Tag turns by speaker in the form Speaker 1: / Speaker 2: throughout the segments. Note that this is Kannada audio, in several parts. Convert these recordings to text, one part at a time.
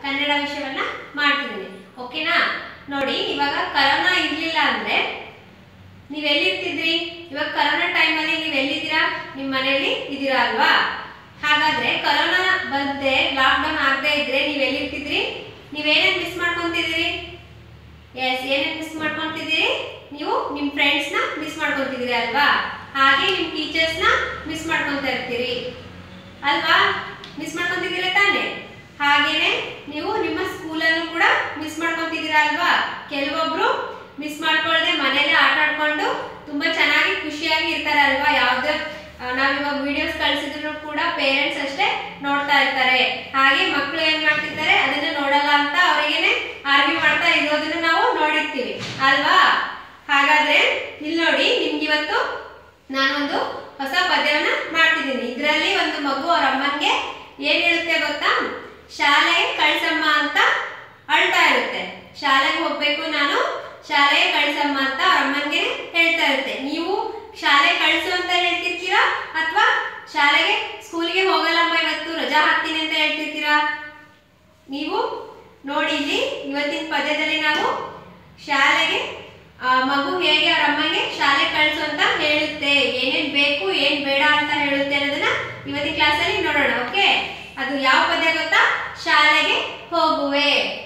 Speaker 1: ಕನ್ನಡ ವಿಷಯವನ್ನ ಮಾಡ್ತಿದ್ದೀನಿ ಓಕೆನಾ ನೋಡಿ ಇವಾಗ ಕರೋನಾ ಇರ್ಲಿಲ್ಲ ಅಂದ್ರೆ ನೀವ್ ಎಲ್ಲಿರ್ತಿದ್ರಿ ಇವಾಗ ಕರೋನಾ ಟೈಮಲ್ಲಿ ನೀವ್ ಎಲ್ಲಿದ್ದೀರಾ ನಿಮ್ ಮನೆಯಲ್ಲಿ ಇದ್ದೀರಾ ಅಲ್ವಾ ಹಾಗಾದ್ರೆ ಕರೋನಾ ಬಂದೆ ಲಾಕ್ಡೌನ್ ಆಗದೆ ಇದ್ರೆ ನೀವ್ ಎಲ್ಲಿರ್ತಿದ್ರಿ ನೀವೇನೇನ್ ಮಿಸ್ ಮಾಡ್ಕೊಂತಿದ್ದೀರಿ ಎಸ್ ಏನೇನ್ ಮಿಸ್ ಮಾಡ್ಕೊಂತಿದ್ದೀರಿ ನೀವು ನಿಮ್ ಫ್ರೆಂಡ್ಸ್ನ ಮಿಸ್ ಮಾಡ್ಕೊಂತಿದ್ದೀರಿ ಅಲ್ವಾ ಹಾಗೆ ನಿಮ್ ಟೀಚರ್ಸ್ನ ಮಿಸ್ ಮಾಡ್ಕೊಂತ ಇರ್ತೀರಿ ಅಲ್ವಾ ಮಿಸ್ ಮಾಡ್ಕೊಂತಿದ್ದೀರ ತಾನೆ ಹಾಗೇನೆ ನೀವು ನಿಮ್ಮ ಸ್ಕೂಲನ್ನು ಕೂಡ ಮಿಸ್ ಮಾಡ್ಕೊಂತಿದ್ದೀರಾ ಅಲ್ವಾ ಕೆಲವೊಬ್ರು ಮಿಸ್ ಮಾಡ್ಕೊಳ್ದೆ ಮನೇಲೆ ಆಟ ಆಡ್ಕೊಂಡು ತುಂಬಾ ಚೆನ್ನಾಗಿ ಖುಷಿಯಾಗಿ ಇರ್ತಾರೆ ಅಲ್ವಾ ಯಾವ್ದು ನಾವಿವಾಗ ವಿಡಿಯೋಸ್ ಕಳ್ಸಿದ್ರು ಕೂಡ ಪೇರೆಂಟ್ಸ್ ಅಷ್ಟೇ ನೋಡ್ತಾ ಇರ್ತಾರೆ ಹಾಗೆ ಮಕ್ಕಳು ಏನ್ ಮಾಡ್ತಿರ್ತಾರೆ ಅದನ್ನ ನೋಡಲ್ಲ ಅಂತ ಅವರಿಗೇನೆ ಆರ್ಗ್ಯೂ ಮಾಡ್ತಾ ಇರೋದನ್ನ ನಾವು ನೋಡಿರ್ತೀವಿ ಅಲ್ವಾ ಹಾಗಾದ್ರೆ ಇಲ್ಲಿ ನೋಡಿ ನಿಮ್ಗೆ ಇವತ್ತು ನಾನೊಂದು ಹೊಸ ಪದ್ಯವನ್ನ ಮಾಡ್ತಿದ್ದೀನಿ ಇದರಲ್ಲಿ ಒಂದು ಮಗು ಅವ್ರ ಅಮ್ಮನ್ಗೆ ಏನ್ ಹೇಳುತ್ತೆ ಗೊತ್ತಾ ಶಾಲೆಗೆ ಕಳ್ಸಮ್ಮ ಅಂತ ಅಳ್ತಾ ಇರುತ್ತೆ ಶಾಲೆಗೆ ಹೋಗ್ಬೇಕು ನಾನು ಶಾಲೆಗೆ ಕಳ್ಸಮ್ಮ ಅಂತ ಅವ್ರ ಅಮ್ಮನ್ಗೆ ಹೇಳ್ತಾ ಇರುತ್ತೆ ನೀವು ಶಾಲೆ ಕಳ್ಸು ಅಂತ ಹೇಳ್ತಿರ್ತೀರಾ ಅಥವಾ ಶಾಲೆಗೆ ಸ್ಕೂಲಿಗೆ ಹೋಗಲ್ಲಮ್ಮ ಇವತ್ತು ರಜಾ ಹಾಕ್ತೀನಿ ಅಂತ ಹೇಳ್ತಿರ್ತೀರಾ ನೀವು ನೋಡಿ ಇಲ್ಲಿ ಇವತ್ತಿನ ಪದ್ಯದಲ್ಲಿ ನಾವು ಶಾಲೆಗೆ ಆ, ಮಗು ಹೇಗೆ ಅವ್ರ ಅಮ್ಮಗೆ ಶಾಲೆ ಕಳ್ಸು ಅಂತ ಹೇಳುತ್ತೆ ಏನೇನ್ ಬೇಕು ಏನ್ ಬೇಡ ಅಂತ ಹೇಳುತ್ತೆ ಅನ್ನೋದನ್ನ ಇವತ್ತಿನ ಕ್ಲಾಸಲ್ಲಿ ನೋಡೋಣ ಓಕೆ ಅದು ಯಾವ ಪದ್ಯ ಗೊತ್ತಾ ಶಾಲೆಗೆ ಹೋಗುವೆ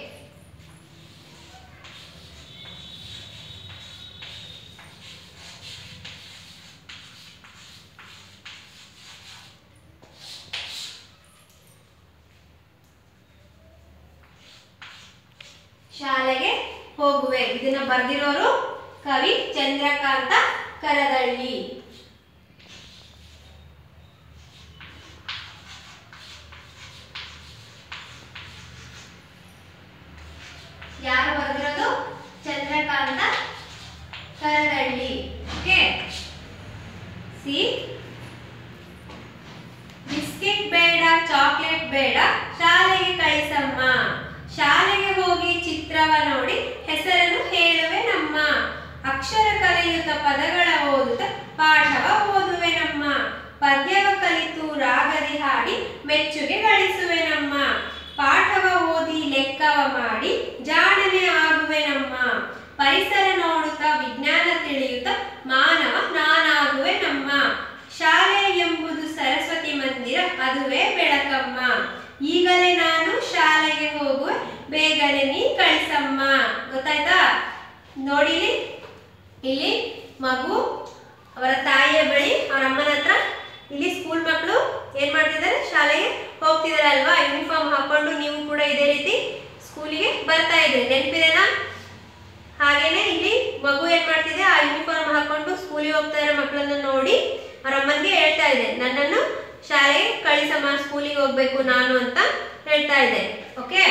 Speaker 1: ಶಾಲೆಗೆ ಹೋಗುವೆ ಇದನ್ನ ಬರೆದಿರೋರು ಕವಿ ಚಂದ್ರಕಾಂತ ಕರದಳ್ಳಿ ಯಾರು ಬರೆದಿರೋದು Chandrakanta Karadalli okay see biscuit ಬೇಡ ಚಾಕ್ಲೇಟ್ ಬೇಡ ಶಾಲೆಗೆ ಕಳಿಸಮ್ಮ ಶಾಲೆಗೆ ಹೋಗಿ ಚಿತ್ರವ ನೋಡಿ ಹೆಸರನ್ನು ಹೇಳುವೆ ನಮ್ಮ ಅಕ್ಷರ ಕಲಿಯುತ್ತ ಪದಗಳ ಓದುತ್ತ ಪಾಠವ ಓದುವೆ ನಮ್ಮ ಪದ್ಯವ ಕಲಿತು ರಾಗದಿ ಹಾಡಿ ಮೆಚ್ಚುಗೆ ಗಳಿಸುವೆ ನಮ್ಮ ಪಾಠವ ಓದಿ ಲೆಕ್ಕವ ಮಾಡಿ ಜಾಣನೆ ಆಗುವೆ ನಮ್ಮ ಪರಿಸರ ನೋಡುತ್ತ ವಿಜ್ಞಾನ ತಿಳಿಯುತ್ತ ಮಾನವ ನಾನಾಗುವೆ ನಮ್ಮ ಶಾಲೆ ಎಂಬುದು ಸರಸ್ವತಿ ಮಂದಿರ ಅದುವೇ ಬೆಳಕಮ್ಮ ಈಗಲೇ ನಾನು ಶಾಲೆಗೆ ಹೋಗುವೆ ಬೇಗನೆ ನೀ ಕಳಿಸಮ್ಮ ಗೊತ್ತಾಯ್ತಾ ನೋಡಿ ಇಲ್ಲಿ ಇಲ್ಲಿ ಮಗು ಅವರ ತಾಯಿಯ ಬಳಿ ಅವರ ಅಮ್ಮನ ಹತ್ರ ಇಲ್ಲಿ ಸ್ಕೂಲ್ ಮಕ್ಕಳು ಏನ್ ಮಾಡ್ತಿದ್ದಾರೆ ಶಾಲೆಗೆ ಹೋಗ್ತಿದ್ದಾರೆ ಅಲ್ವಾ ಯೂನಿಫಾರ್ಮ್ ಹಾಕೊಂಡು ನೀವು ಕೂಡ ಇದೇ ರೀತಿ ಸ್ಕೂಲಿಗೆ ಬರ್ತಾ ಇದ್ರಿ ನೆನಪಿದೆನಾ ಹಾಗೇನೆ ಇಲ್ಲಿ ಮಗು ಏನ್ ಮಾಡ್ತಿದೆ ಆ ಯೂನಿಫಾರ್ಮ್ ಹಾಕೊಂಡು ಸ್ಕೂಲಿಗೆ ಹೋಗ್ತಾ ಇರೋ ಮಕ್ಕಳನ್ನ ನೋಡಿ ಅವ್ರ ಅಮ್ಮನ್ಗೆ ಹೇಳ್ತಾ ಇದೆ ನನ್ನನ್ನು ಶಾಲೆಗೆ ಕಳಿಸಮ್ಮ ಸ್ಕೂಲಿಗೆ ಹೋಗ್ಬೇಕು ನಾನು ಅಂತ ಹೇಳ್ತಾ ಇದೆ ಓಕೆ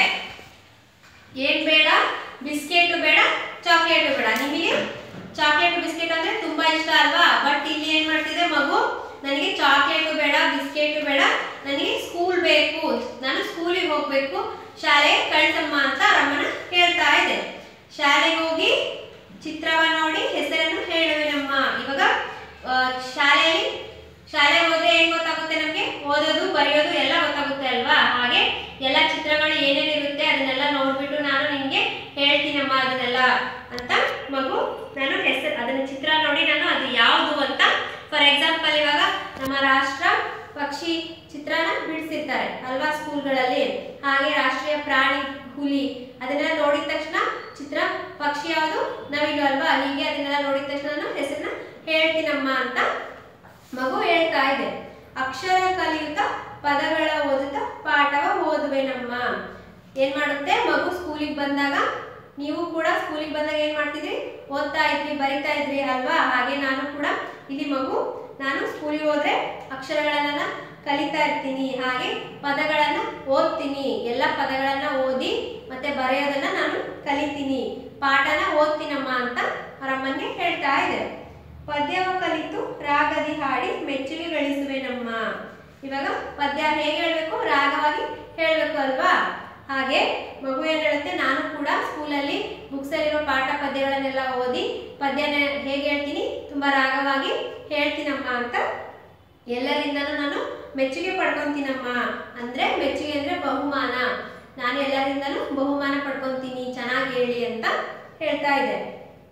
Speaker 1: ಏನ್ ಬೇಡ ಬಿಸ್ಕೆಟ್ ಬೇಡ ಚಾಕ್ಲೇಟ್ ಬೇಡ ನಿಮಗೆ ಚಾಕ್ಲೇಟ್ ಬಿಸ್ಕೆಟ್ ಅಂದ್ರೆ ತುಂಬಾ ಇಷ್ಟ ಅಲ್ವಾ ಬಟ್ ಇಲ್ಲಿ ಏನ್ ಮಾಡ್ತಿದೆ ಮಗು ನನಗೆ ಚಾಕ್ಲೇಟ್ ಬೇಡ ಬಿಸ್ಕೆಟ್ ಬೇಡ ನನಗೆ ಸ್ಕೂಲ್ ಬೇಕು ನಾನು ಸ್ಕೂಲಿಗೆ ಹೋಗ್ಬೇಕು ಶಾಲೆಗೆ ಕಳ್ಸಮ್ಮ ಅಂತ ರಮ್ಮನ ಹೇಳ್ತಾ ಇದೆ ಶಾಲೆಗೆ ಹೋಗಿ ಚಿತ್ರವ ನೋಡಿ ಹೆಸರನ್ನು ಹೇಳುವೆ ನಮ್ಮ ಇವಾಗ ಆ, ಶಾಲೆಯಲ್ಲಿ ಶಾಲೆಗೆ ಹೋದ್ರೆ ಏನ್ ಗೊತ್ತಾಗುತ್ತೆ ನಮ್ಗೆ ಓದೋದು ಬರೆಯೋದು ಎಲ್ಲ ಗೊತ್ತಾಗುತ್ತೆ ಅಲ್ವಾ ಹಾಗೆ ಎಲ್ಲ ಚಿತ್ರಗಳು ಏನೇನಿರುತ್ತೆ ಅದನ್ನೆಲ್ಲ ನೋಡ್ಬಿಟ್ಟು ನಾನು ನಿಮ್ಗೆ ಹೇಳ್ತೀನಮ್ಮ ಅದನ್ನೆಲ್ಲ ಅಂತ ಮಗು ನಾನು ಹೆಸರು ಅದನ್ನ ಚಿತ್ರ ನೋಡಿ ನಾನು ಅದು ಯಾವುದು ಅಂತ ಫಾರ್ ಎಕ್ಸಾಂಪಲ್ ಇವಾಗ ನಮ್ಮ ರಾಷ್ಟ್ರ ಪಕ್ಷಿ ಚಿತ್ರನ ಬಿಡಿಸಿರ್ತಾರೆ ಅಲ್ವಾ ಸ್ಕೂಲ್ಗಳಲ್ಲಿ ಹಾಗೆ ರಾಷ್ಟ್ರೀಯ ಪ್ರಾಣಿ ಹುಲಿ ಅದನ್ನೆಲ್ಲ ನೋಡಿದ ತಕ್ಷಣ ಚಿತ್ರ ಪಕ್ಷಿ ಯಾವುದು ನವಿಲು ಅಲ್ವಾ ಹೀಗೆ ಅದನ್ನೆಲ್ಲ ನೋಡಿದ ತಕ್ಷಣ ನಾನು ಹೆಸರನ್ನ ಹೇಳ್ತೀನಮ್ಮ ಅಂತ ಮಗು ಹೇಳ್ತಾ ಇದೆ ಅಕ್ಷರ ಕಲಿಯುತ್ತ ಪದಗಳ ಓದುತ್ತಾ ಪಾಠವ ಓದುವೆ ನಮ್ಮ ಏನ್ ಮಾಡುತ್ತೆ ಮಗು ಸ್ಕೂಲಿಗೆ ಬಂದಾಗ ನೀವು ಕೂಡ ಸ್ಕೂಲಿಗೆ ಬಂದಾಗ ಏನ್ ಮಾಡ್ತಿದ್ರಿ ಓದ್ತಾ ಇದ್ರಿ ಬರಿತಾ ಇದ್ರಿ ಅಲ್ವಾ ಹಾಗೆ ನಾನು ಕೂಡ ಇಲ್ಲಿ ಮಗು ನಾನು ಸ್ಕೂಲಿಗೆ ಹೋದ್ರೆ ಅಕ್ಷರಗಳನ್ನ ಕಲಿತಾ ಇರ್ತೀನಿ ಹಾಗೆ ಪದಗಳನ್ನ ಓದ್ತೀನಿ ಎಲ್ಲ ಪದಗಳನ್ನ ಓದಿ ಮತ್ತೆ ಬರೆಯೋದನ್ನ ನಾನು ಕಲಿತೀನಿ ಪಾಠನ ಓದ್ತೀನಮ್ಮ ಅಂತ ಅವ್ರ ಅಮ್ಮನ್ಗೆ ಹೇಳ್ತಾ ಇದೆ ಪದ್ಯವ ಕಲಿತು ರಾಗದಿ ಹಾಡಿ ಮೆಚ್ಚುಗೆ ಗಳಿಸುವೆ ನಮ್ಮ ಇವಾಗ ಪದ್ಯ ಹೇಗೆ ಹೇಳ್ಬೇಕು ರಾಗವಾಗಿ ಹೇಳ್ಬೇಕು ಅಲ್ವಾ ಹಾಗೆ ಮಗು ಏನ್ ಹೇಳುತ್ತೆ ನಾನು ಕೂಡ ಸ್ಕೂಲಲ್ಲಿ ಬುಕ್ಸ್ ಅಲ್ಲಿರೋ ಪಾಠ ಪದ್ಯಗಳನ್ನೆಲ್ಲ ಓದಿ ಪದ್ಯನ ಹೇಗೆ ಹೇಳ್ತೀನಿ ತುಂಬಾ ರಾಗವಾಗಿ ಹೇಳ್ತೀನಮ್ಮ ಅಂತ ಎಲ್ಲರಿಂದನೂ ನಾನು ಮೆಚ್ಚುಗೆ ಪಡ್ಕೊಂತೀನಮ್ಮ ಅಂದ್ರೆ ಮೆಚ್ಚುಗೆ ಅಂದ್ರೆ ಬಹುಮಾನ ನಾನು ಎಲ್ಲರಿಂದಲೂ ಬಹುಮಾನ ಪಡ್ಕೊತೀನಿ ಚೆನ್ನಾಗಿ ಹೇಳಿ ಅಂತ ಹೇಳ್ತಾ ಇದ್ದಾರೆ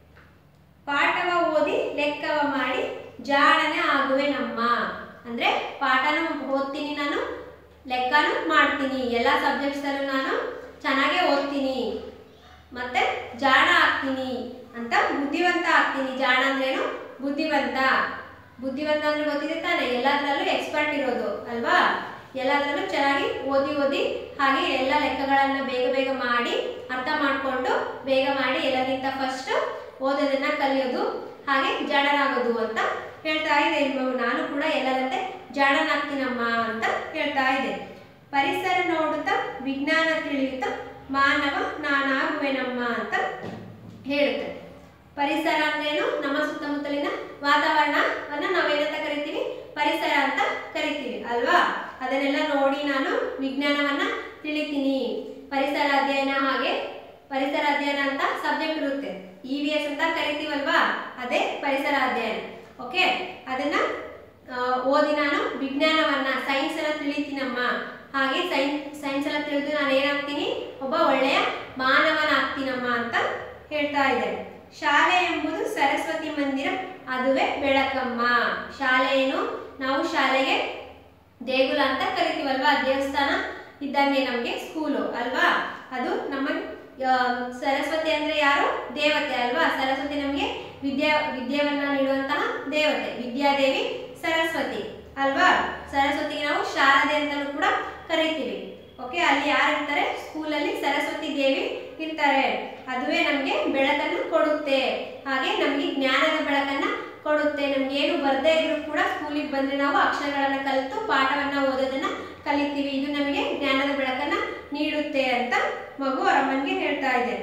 Speaker 1: ಪಾಠವ ಓದಿ ಲೆಕ್ಕವ ಮಾಡಿ ಜಾಣನೆ ಆಗುವೆ ನಮ್ಮ ಅಂದ್ರೆ ಪಾಠನೂ ಓದ್ತೀನಿ ನಾನು ಲೆಕ್ಕನೂ ಮಾಡ್ತೀನಿ ಎಲ್ಲ ಸಬ್ಜೆಕ್ಟ್ಸಲ್ಲೂ ನಾನು ಚೆನ್ನಾಗೇ ಓದ್ತೀನಿ ಮತ್ತೆ ಜಾಣ ಆಗ್ತೀನಿ ಅಂತ ಬುದ್ಧಿವಂತ ಆಗ್ತೀನಿ ಜಾಣ ಅಂದ್ರೇನು ಬುದ್ಧಿವಂತ ಬುದ್ಧಿವಂತ ಅಂದ್ರೆ ಗೊತ್ತಿದೆ ತಾನೆ ಎಲ್ಲದರಲ್ಲೂ ಎಕ್ಸ್ಪರ್ಟ್ ಇರೋದು ಅಲ್ವಾ ಎಲ್ಲದರಲ್ಲೂ ಚೆನ್ನಾಗಿ ಓದಿ ಓದಿ ಹಾಗೆ ಎಲ್ಲ ಲೆಕ್ಕಗಳನ್ನ ಬೇಗ ಬೇಗ ಮಾಡಿ ಅರ್ಥ ಮಾಡಿಕೊಂಡು ಬೇಗ ಮಾಡಿ ಎಲ್ಲರಿಗಿಂತ ಫಸ್ಟ್ ಓದೋದನ್ನ ಕಲಿಯೋದು ಹಾಗೆ ಜಾಣರಾಗೋದು ಅಂತ ಹೇಳ್ತಾ ಇದೆ ಇಲ್ವವು ನಾನು ಕೂಡ ಎಲ್ಲರಂತೆ ಜಾಣನಾಗ್ತೀನಮ್ಮ ಅಂತ ಹೇಳ್ತಾ ಇದೆ ಪರಿಸರ ನೋಡುತ್ತಾ ವಿಜ್ಞಾನ ತಿಳಿಯುತ್ತಾ ಮಾನವ ನಾನಾಗುವೆನಮ್ಮ ಅಂತ ಹೇಳುತ್ತೆ ಪರಿಸರ ಅಂದ್ರೇನು ನಮ್ಮ ಸುತ್ತಮುತ್ತಲಿನ ವಾತಾವರಣವನ್ನ ನಾವೇನಂತ ಕರಿತೀವಿ ಪರಿಸರ ಅಂತ ಕರಿತೀವಿ ಅಲ್ವಾ ಅದನ್ನೆಲ್ಲ ನೋಡಿ ನಾನು ವಿಜ್ಞಾನವನ್ನ ತಿಳಿತೀನಿ ಪರಿಸರ ಅಧ್ಯಯನ ಹಾಗೆ ಪರಿಸರ ಅಧ್ಯಯನ ಅಂತ ಸಬ್ಜೆಕ್ಟ್ ಇರುತ್ತೆ ಇ ವಿ ಎಸ್ ಅಂತ ಕರಿತೀವಲ್ವಾ ಅದೇ ಪರಿಸರ ಅಧ್ಯಯನ ಓಕೆ ಅದನ್ನ ಆ, ಓದಿ ನಾನು ವಿಜ್ಞಾನವನ್ನ ಸೈನ್ಸ್ ಎಲ್ಲ ತಿಳಿತೀನಮ್ಮ ಹಾಗೆ ಸೈನ್ಸ್ ಸೈನ್ಸ್ ಎಲ್ಲ ತಿಳಿದು ನಾನು ಏನಾಗ್ತೀನಿ ಒಬ್ಬ ಒಳ್ಳೆಯ ಮಾನವನಾಗ್ತೀನಮ್ಮ ಅಂತ ಹೇಳ್ತಾ ಇದ್ದಾರೆ ಶಾಲೆ ಎಂಬುದು ಸರಸ್ವತಿ ಮಂದಿರ ಅದುವೇ ಬೆಳಕಮ್ಮ ಶಾಲೆ ಏನು ನಾವು ಶಾಲೆಗೆ ದೇಗುಲ ಅಂತ ಕರಿತೀವಲ್ವಾ ದೇವಸ್ಥಾನ ಇದ್ದಂಗೆ ನಮಗೆ ಸ್ಕೂಲು ಅಲ್ವಾ ಅದು ನಮ್ಮ ಆ, ಸರಸ್ವತಿ ಅಂದ್ರೆ ಯಾರು ದೇವತೆ ಅಲ್ವಾ ಸರಸ್ವತಿ ನಮಗೆ ವಿದ್ಯಾ ವಿದ್ಯಾವನ್ನ ನೀಡುವಂತಹ ದೇವತೆ ವಿದ್ಯಾದೇವಿ ಸರಸ್ವತಿ ಅಲ್ವಾ ಸರಸ್ವತಿಗೆ ನಾವು ಶಾರದೆ ಅಂತಲೂ ಕೂಡ ಕರಿತೀವಿ ಓಕೆ ಅಲ್ಲಿ ಯಾರು ಇರ್ತಾರೆ ಸ್ಕೂಲಲ್ಲಿ ಸರಸ್ವತಿ ದೇವಿ ಇರ್ತಾರೆ ಅದುವೇ ನಮಗೆ ಬೆಳಕನ್ನು ಕೊಡುತ್ತೆ ಹಾಗೆ ನಮಗೆ ಜ್ಞಾನದ ಬೆಳಕನ್ನ ಕೊಡುತ್ತೆ ನಮ್ಗೆ ಏನು ಬರ್ದೇ ಇದ್ರೂ ಕೂಡ ಸ್ಕೂಲಿಗೆ ಬಂದ್ರೆ ನಾವು ಅಕ್ಷರಗಳನ್ನ ಕಲಿತು ಪಾಠವನ್ನ ಓದೋದನ್ನ ಕಲಿತೀವಿ ಇದು ನಮಗೆ ಜ್ಞಾನದ ಬೆಳಕನ್ನ ನೀಡುತ್ತೆ ಅಂತ ಮಗು ಅವರಮ್ಮನಿಗೆ ಹೇಳ್ತಾ ಇದೆ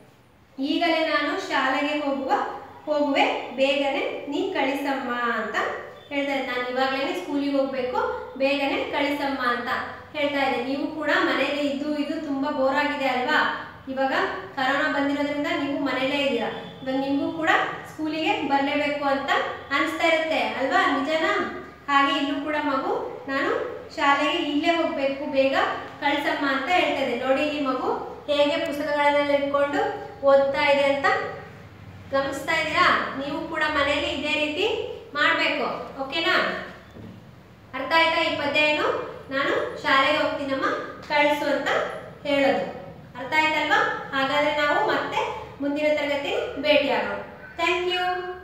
Speaker 1: ಈಗಲೇ ನಾನು ಶಾಲೆಗೆ ಹೋಗುವ ಹೋಗುವೆ ಬೇಗನೆ ನೀ ಕಳಿಸಮ್ಮ ಅಂತ ಹೇಳ್ತಾ ಇದ್ದೆ ನಾನು ಇವಾಗಲೇ ಸ್ಕೂಲಿಗೆ ಹೋಗ್ಬೇಕು ಬೇಗನೆ ಕಳಿಸಮ್ಮ ಅಂತ ಹೇಳ್ತಾ ಇದೆ ನೀವು ಕೂಡ ಮನೇಲಿ ಇದ್ದು ಇದು ತುಂಬಾ ಬೋರ್ ಆಗಿದೆ ಅಲ್ವಾ ಇವಾಗ ಕರೋನಾ ಬಂದಿರೋದ್ರಿಂದ ನೀವು ಮನೇಲೇ ಇದ್ದೀರಾ ಇವಾಗ ನಿಮಗೂ ಕೂಡ ಸ್ಕೂಲಿಗೆ ಬರಲೇಬೇಕು ಅಂತ ಅನಿಸ್ತಾ ಇರುತ್ತೆ ಅಲ್ವಾ ನಿಜನಾ ಹಾಗೆ ಇಲ್ಲೂ ಕೂಡ ಮಗು ನಾನು ಶಾಲೆಗೆ ಇಲ್ಲೇ ಹೋಗ್ಬೇಕು ಬೇಗ ಕಳ್ಸಮ್ಮ ಅಂತ ಹೇಳ್ತಾ ಇದೆ ನೋಡಿ ಈ ಮಗು ಹೇಗೆ ಪುಸ್ತಕಗಳನ್ನೆಲ್ಲ ಇಟ್ಕೊಂಡು ಓದ್ತಾ ಇದೆ ಅಂತ ಗಮನಿಸ್ತಾ ಇದ್ದೀರಾ ನೀವು ಕೂಡ ಮನೆಯಲ್ಲಿ ಇದೇ ರೀತಿ ಮಾಡಬೇಕು ಓಕೆನಾ ಅರ್ಥ ಆಯ್ತಾ ಈ ಪದ್ಯ ಏನು ನಾನು ಶಾಲೆಗೆ ಹೋಗ್ತೀನಮ್ಮ ಕಳಿಸು ಅಂತ ಹೇಳೋದು ಅರ್ಥ ಆಯ್ತಲ್ವಾ ಹಾಗಾದ್ರೆ ನಾವು ಮತ್ತೆ ಮುಂದಿನ ತರಗತಿ ಭೇಟಿಯಾಗೋಣ ಥ್ಯಾಂಕ್ ಯು